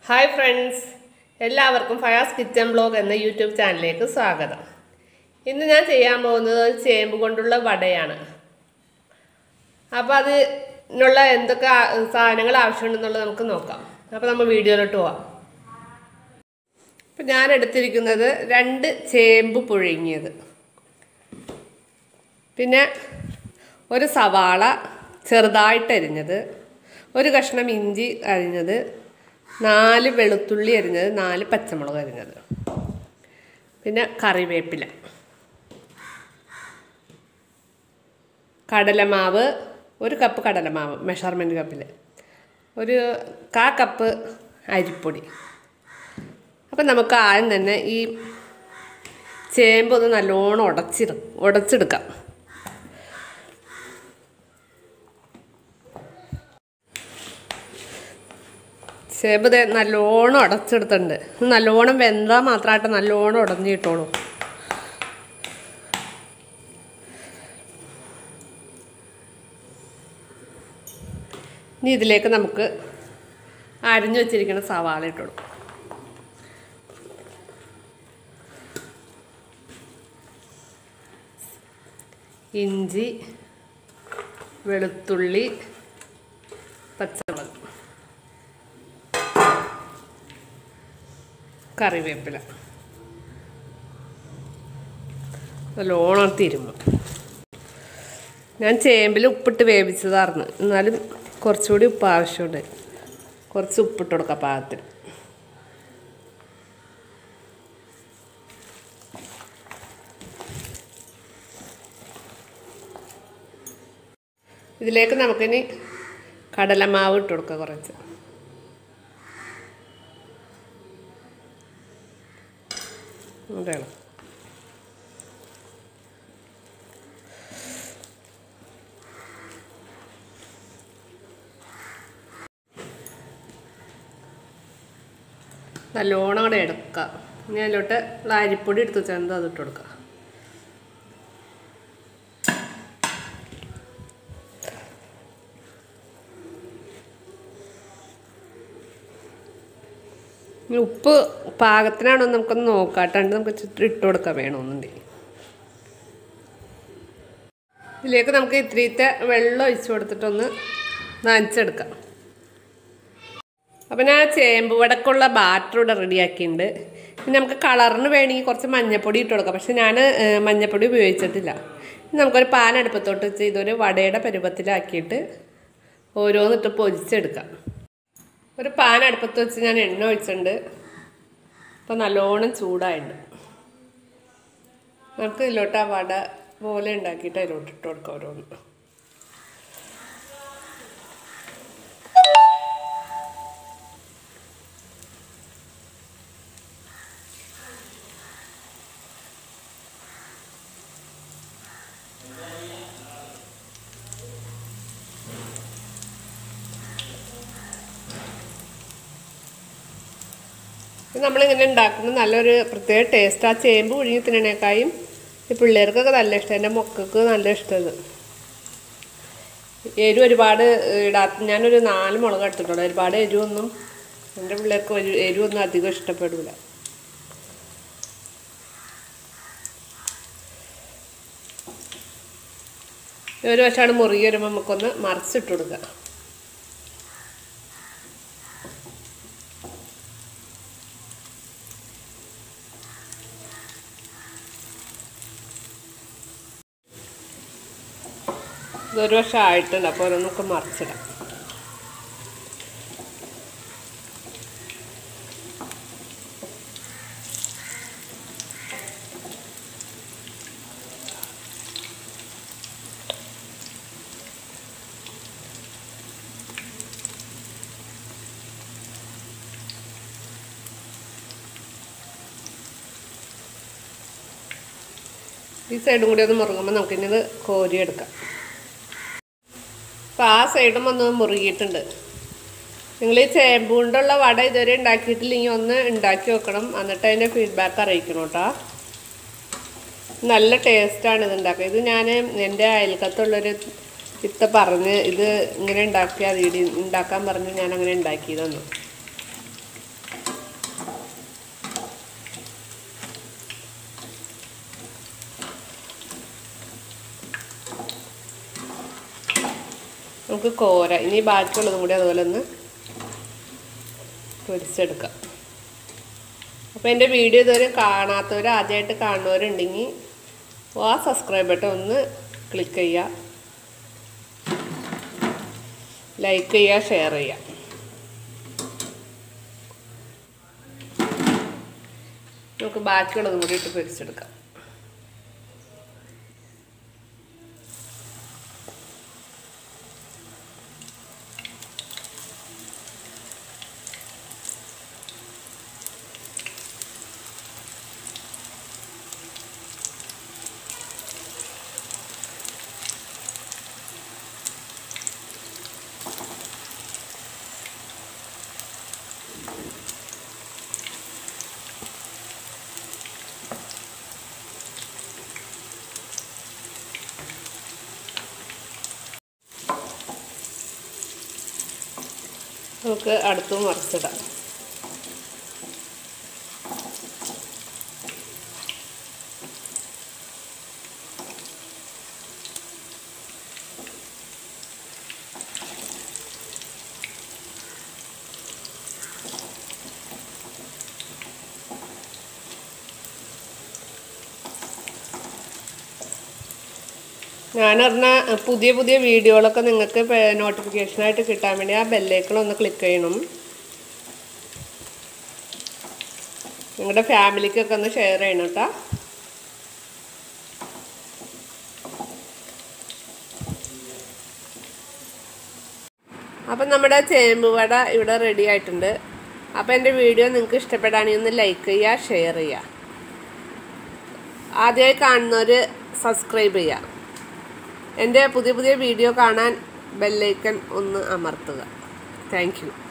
hi friends എല്ലാവർക്കും Fayas kitchen blog എന്ന YouTube ചാനലിലേക്ക് സ്വാഗതം ഇന്ന് ഞാൻ ചെയ്യാൻ പോകുന്നത് ഒരു ചേമ്പ് കൊണ്ടുള്ള വടയാണ് അപ്പോൾ അതിനുള്ള എന്തൊക്കെ ആ- സാധനങ്ങൾ ആവശ്യമുണ്ടെന്നുള്ളത് നമുക്ക് നോക്കാം അപ്പോൾ നമ്മൾ വീഡിയോയിലോട്ട് പോവാം അപ്പം ഞാൻ എടുത്തിരിക്കുന്നത് രണ്ട് ചേമ്പ് പുഴുങ്ങിയത് പിന്നെ ഒരു സവാള ചെറുതായിട്ട് അരിഞ്ഞത് ഒരു കഷ്ണം ഇഞ്ചി അരിഞ്ഞത് നാല് വെളുത്തുള്ളി അരിഞ്ഞത് നാല് പച്ചമുളക് അരിഞ്ഞത് പിന്നെ കറിവേപ്പില കടലമാവ് ഒരു കപ്പ് കടലമാവ് മെഷർമെൻറ്റ് കപ്പിൽ ഒരു കാ കപ്പ് അരിപ്പൊടി അപ്പം നമുക്ക് ആദ്യം തന്നെ ഈ ചേമ്പ് ഒന്ന് നല്ലോണം ഉടച്ചിട ഉടച്ചെടുക്കാം ചേമ്പ് ദേ നല്ലോണം ഉടച്ചെടുത്തിട്ടുണ്ട് ഇത് നല്ലോണം വെന്താൽ മാത്രമായിട്ട് നല്ലോണം ഉടഞ്ഞു കിട്ടുള്ളൂ ഇനി ഇതിലേക്ക് നമുക്ക് അരിഞ്ഞു വെച്ചിരിക്കുന്ന സവാള ഇട്ടോളൂ ഇഞ്ചി വെളുത്തുള്ളി പച്ചമുളക് കറിവേപ്പില നല്ലോണം തിരുമ്പും ഞാൻ ചേമ്പിൽ ഉപ്പിട്ട് വേവിച്ചതായിരുന്നു എന്നാലും കുറച്ചുകൂടി ഉപ്പ് ആവശ്യമുണ്ട് കുറച്ച് ഉപ്പിട്ട് കൊടുക്കാം പാകത്തിന് ഇതിലേക്ക് നമുക്കിനി കടലമാവ് ഇട്ട് കൊടുക്കാം കുറച്ച് അതാണ് നല്ലോണം കൂടെ എടുക്കുക ഇനി അതിലോട്ട് ഉള്ള അരിപ്പൊടി എടുത്ത് വെച്ചാൽ അത് ഇട്ട് കൊടുക്കുക ഇനി ഉപ്പ് പാകത്തിനാണോ എന്ന് നമുക്കൊന്ന് നോക്കാട്ടാണ്ട് നമുക്ക് ഇച്ചിരി ഇട്ട് കൊടുക്കാൻ വേണമെന്നുണ്ടെങ്കിൽ ഇതിലേക്ക് നമുക്ക് ഇത്തിരിത്തെ വെള്ളം ഒഴിച്ച് കൊടുത്തിട്ടൊന്ന് നനച്ചെടുക്കാം അപ്പം ഞാൻ ചേമ്പ് വടക്കുള്ള ബാറ്റർ ഇവിടെ റെഡിയാക്കിയിട്ടുണ്ട് ഇനി നമുക്ക് കളറിന് വേണമെങ്കിൽ കുറച്ച് മഞ്ഞപ്പൊടി ഇട്ട് കൊടുക്കാം പക്ഷെ ഞാൻ മഞ്ഞപ്പൊടി ഉപയോഗിച്ചിട്ടില്ല ഇനി നമുക്കൊരു പാൻ അടുപ്പത്തോട്ട് വെച്ച് ഇതൊരു വടയുടെ പരുവത്തിലാക്കിയിട്ട് ഓരോന്നിട്ട് പൊരിച്ചെടുക്കാം ഒരു പാൻ അടുപ്പത്ത് വെച്ച് ഞാൻ എണ്ണ ഒഴിച്ചിട്ടുണ്ട് അപ്പോൾ നല്ലോണം ചൂടായിട്ടുണ്ട് നമുക്ക് ഇതിലോട്ട് ആ വട പോലെ ഉണ്ടാക്കിയിട്ട് അതിലോട്ട് ഇട്ട് കൊടുക്കാം ഓരോന്ന് ഇത് നമ്മളിങ്ങനെ ഉണ്ടാക്കുന്നത് നല്ലൊരു പ്രത്യേക ടേസ്റ്റ് ആ ചേമ്പ് പുഴുങ്ങി തിന്നണേക്കായും ഈ പിള്ളേർക്കൊക്കെ നല്ല ഇഷ്ടം എൻ്റെ മക്കൾക്ക് നല്ല ഇഷ്ടം ഇത് എരിവ് ഒരുപാട് ഇടാത്ത ഞാനൊരു നാല് മുളക് എടുത്തിട്ടുള്ളൂ ഒരുപാട് എരിവൊന്നും എൻ്റെ പിള്ളേർക്ക് ഒരു എരിവൊന്നും അധികം ഇഷ്ടപ്പെടില്ല ഒരു വശമാണ് മുറുകി വരുമ്പോൾ നമുക്കൊന്ന് മറിച്ചിട്ട് കൊടുക്കുക ഇതൊരു വർഷം ആയിട്ടുണ്ട് അപ്പോൾ ഓരോന്നൊക്കെ മറിച്ചിടാം ഈ സൈഡും കൂടി ഒന്ന് മുറുകുമ്പോൾ നമുക്കിനി ഇത് കോരിയെടുക്കാം അപ്പോൾ ആ സൈഡും ഒന്ന് മുറുകിയിട്ടുണ്ട് നിങ്ങൾ ഈ ചേമ്പ് കൊണ്ടുള്ള വട ഇതുവരെ ഉണ്ടാക്കിയിട്ടില്ലെങ്കിൽ ഒന്ന് ഉണ്ടാക്കി വെക്കണം എന്നിട്ട് അതിൻ്റെ ഫീഡ്ബാക്ക് അറിയിക്കണം കേട്ടോ നല്ല ടേസ്റ്റാണ് ഇത് ഉണ്ടാക്കുക ഇത് ഞാൻ എൻ്റെ അയൽക്കത്തുള്ളൊരു ഇത്ത പറഞ്ഞ് ഇത് ഇങ്ങനെ ഉണ്ടാക്കിയാൽ ഇടി ഉണ്ടാക്കാൻ പറഞ്ഞ് ഞാൻ അങ്ങനെ ഉണ്ടാക്കിയതെന്നു നമുക്ക് കോര ഇനി ബാക്കിയുള്ളതും കൂടി അതുപോലെ ഒന്ന് പൊരിച്ചെടുക്കാം അപ്പോൾ എൻ്റെ വീഡിയോ ഇതുവരെ കാണാത്തവർ ആദ്യമായിട്ട് കാണുന്നവരുണ്ടെങ്കിൽ ആ സബ്സ്ക്രൈബ് ബട്ടൺ ഒന്ന് ക്ലിക്ക് ചെയ്യുക ലൈക്ക് ചെയ്യുക ഷെയർ ചെയ്യുക നമുക്ക് ബാക്കിയുള്ളതും കൂടി ഇട്ട് പൊരിച്ചെടുക്കാം നമുക്ക് അടുത്തും മറിച്ചിടാം ഞാൻ പറഞ്ഞ പുതിയ പുതിയ വീഡിയോകളൊക്കെ നിങ്ങൾക്ക് നോട്ടിഫിക്കേഷനായിട്ട് കിട്ടാൻ വേണ്ടി ആ ബെല്ലേക്കളൊന്ന് ക്ലിക്ക് ചെയ്യണം നിങ്ങളുടെ ഫാമിലിക്കൊക്കെ ഒന്ന് ഷെയർ ചെയ്യണം കേട്ടോ അപ്പം നമ്മുടെ ചേമ്പ് വട ഇവിടെ റെഡി ആയിട്ടുണ്ട് അപ്പോൾ എൻ്റെ വീഡിയോ നിങ്ങൾക്ക് ഇഷ്ടപ്പെടുകയാണെങ്കിൽ ഒന്ന് ലൈക്ക് ചെയ്യുക ഷെയർ ചെയ്യുക ആദ്യമായി കാണുന്നവർ സബ്സ്ക്രൈബ് ചെയ്യുക എൻ്റെ പുതിയ പുതിയ വീഡിയോ കാണാൻ ബെല്ലൈക്കൺ ഒന്ന് അമർത്തുക താങ്ക് യു